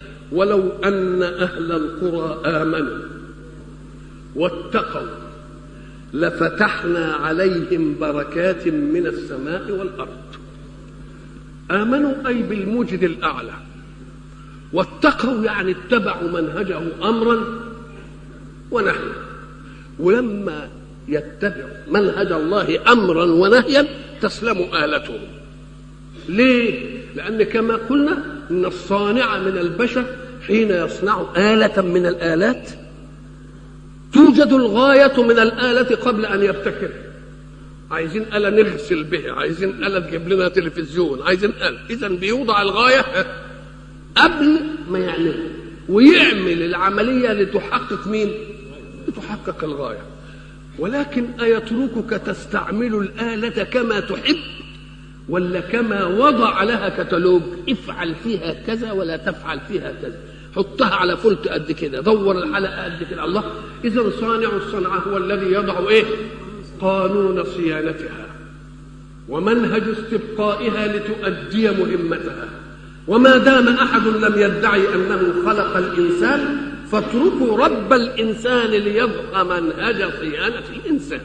ولو أن أهل القرى آمنوا واتقوا لفتحنا عليهم بركات من السماء والأرض آمنوا أي بالموجد الأعلى واتقوا يعني اتبعوا منهجه أمرا ونهيا ولما يتبعوا منهج الله أمرا ونهيا تسلم آلتهم ليه؟ لأن كما قلنا إن الصانع من البشر حين يصنع آلة من الآلات توجد الغاية من الآلة قبل أن يبتكر عايزين آلة نغسل بها عايزين آلة تجيب لنا تلفزيون عايزين آلة إذا بيوضع الغاية قبل ما يعملها ويعمل العملية لتحقق مين لتحقق الغاية ولكن أيتركك تستعمل الآلة كما تحب ولا كما وضع لها كتالوج افعل فيها كذا ولا تفعل فيها كذا حطها على فلت قد كده دور الحلقه قد كده الله اذا صانع الصنعه هو الذي يضع ايه قانون صيانتها ومنهج استبقائها لتؤدي مهمتها وما دام احد لم يدعي انه خلق الانسان فاتركوا رب الانسان ليضع منهج صيانه الانسان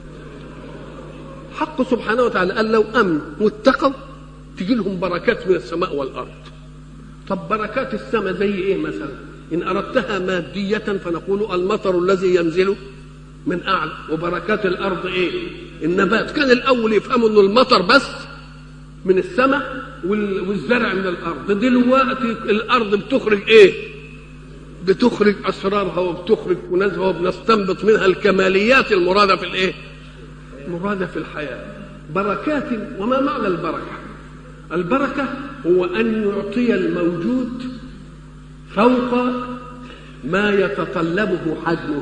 حق سبحانه وتعالى قال لو امن واتقوا تجي لهم بركات من السماء والارض طب بركات السماء زي ايه مثلا ان اردتها ماديه فنقول المطر الذي ينزل من اعلى وبركات الارض ايه النبات كان الاول يفهموا انه المطر بس من السماء والزرع من الارض دلوقتي الارض بتخرج ايه بتخرج اسرارها وبتخرج كنوزها وبنستنبط منها الكماليات المراده في الايه مرادة في الحياة بركات وما معنى البركة البركة هو أن يعطي الموجود فوق ما يتطلبه حجمه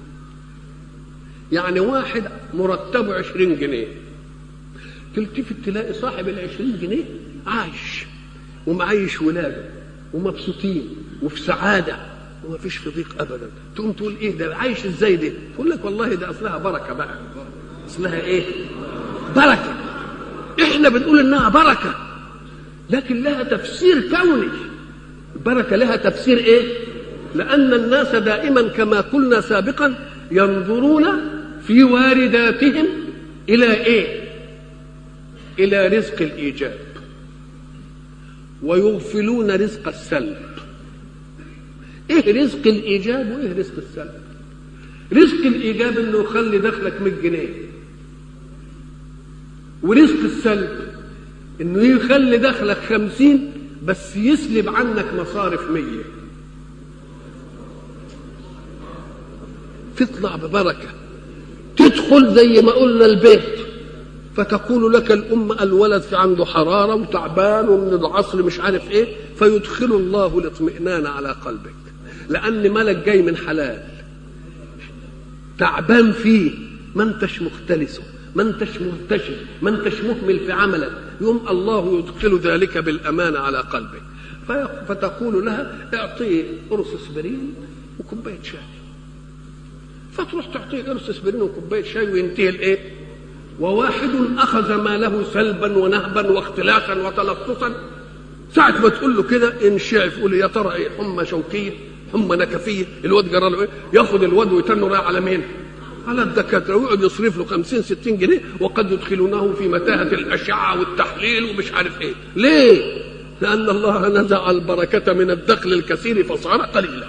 يعني واحد مرتبه عشرين جنيه تلتفت تلاقي صاحب العشرين جنيه عايش ومعيش ولاده ومبسوطين وفي سعادة وما فيش في ضيق أبدا تقوم تقول إيه ده عايش إزاي ده تقول لك والله ده أصلها بركة بقى اسمها ايه بركه احنا بنقول انها بركه لكن لها تفسير كوني البركه لها تفسير ايه لان الناس دائما كما قلنا سابقا ينظرون في وارداتهم الى ايه الى رزق الايجاب ويغفلون رزق السلب ايه رزق الايجاب وايه رزق السلب رزق الايجاب انه يخلي دخلك 100 جنيه ورزق السلب انه يخلي دخلك خمسين بس يسلب عنك مصارف مية تطلع ببركة تدخل زي ما قلنا البيت فتقول لك الأم الولد في عنده حرارة وتعبان ومن العصر مش عارف ايه فيدخل الله الاطمئنان على قلبك لأن ملك جاي من حلال تعبان فيه ما انتش مختلسه ما انتش مرتشي ما انتش مهمل في عملك يوم الله يدخل ذلك بالأمانة على قلبك فتقول لها اعطيه قرص اسبرين وكوباية شاي فتروح تعطيه قرص اسبرين وكوباية شاي وينتهي الايه وواحد أخذ ماله سلبا ونهبا واختلاسا وتلصصا ساعة ما تقول له كده انشعف يقول يا ترى ايه حمى شوكية حمى نكفية الواد جرى له ايه ياخد الواد ويتنه رايح على مين على الدكاتره ويقعد يصرف له 50 60 جنيه وقد يدخلونه في متاهه الاشعه والتحليل ومش عارف ايه ليه لان الله نزع البركه من الدخل الكثير فصار قليلا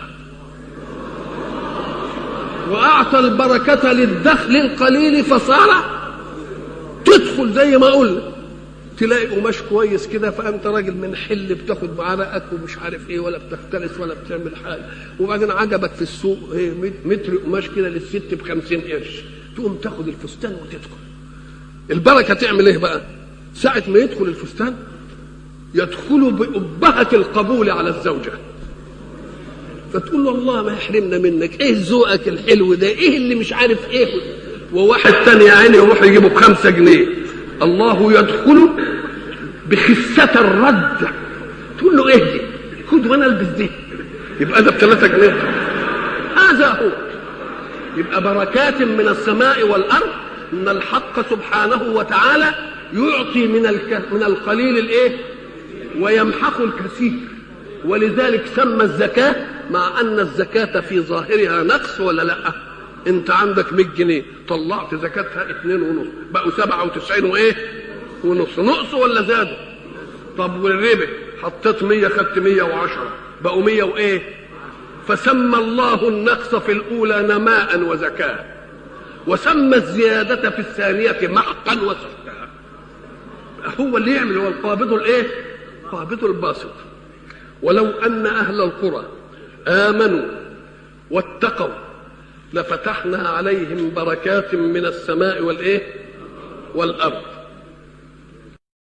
واعطى البركه للدخل القليل فصار تدخل زي ما قلنا تلاقي قماش كويس كده فانت راجل من حل بتاخد معرقك ومش عارف ايه ولا بتختلس ولا بتعمل حاجه وبعدين عجبك في السوق ايه متر قماش كده للست ب 50 قرش تقوم تاخد الفستان وتدخل البركه تعمل ايه بقى؟ ساعه ما يدخل الفستان يدخل بأبهة القبول على الزوجة فتقول له الله ما يحرمنا منك ايه ذوقك الحلو ده ايه اللي مش عارف ايه وواحد تاني يا عيني يروح يجيبه بخمسة جنيه الله يدخل بخسة الرد تقول له ايه دي خد وانا البس دي يبقى ده بثلاثة جنيه هذا هو يبقى بركات من السماء والارض ان الحق سبحانه وتعالى يعطي من الك... من القليل الايه ويمحق الكثير ولذلك سمى الزكاة مع أن الزكاة في ظاهرها نقص ولا لا أنت عندك 100 جنيه طلعت زكاتها اتنين ونص بقوا 97 وإيه ونص نقص ولا زادوا طب والربا حطيت 100 خدت 110 بقوا 100 وإيه فسمى الله النقص في الأولى نماء وزكاة وسمى الزيادة في الثانية محقا وسحتا هو اللي يعمل هو القابض الايه؟ قابض الباسط ولو أن أهل القرى آمنوا واتقوا لفتحنا عليهم بركات من السماء والإيه؟ والأرض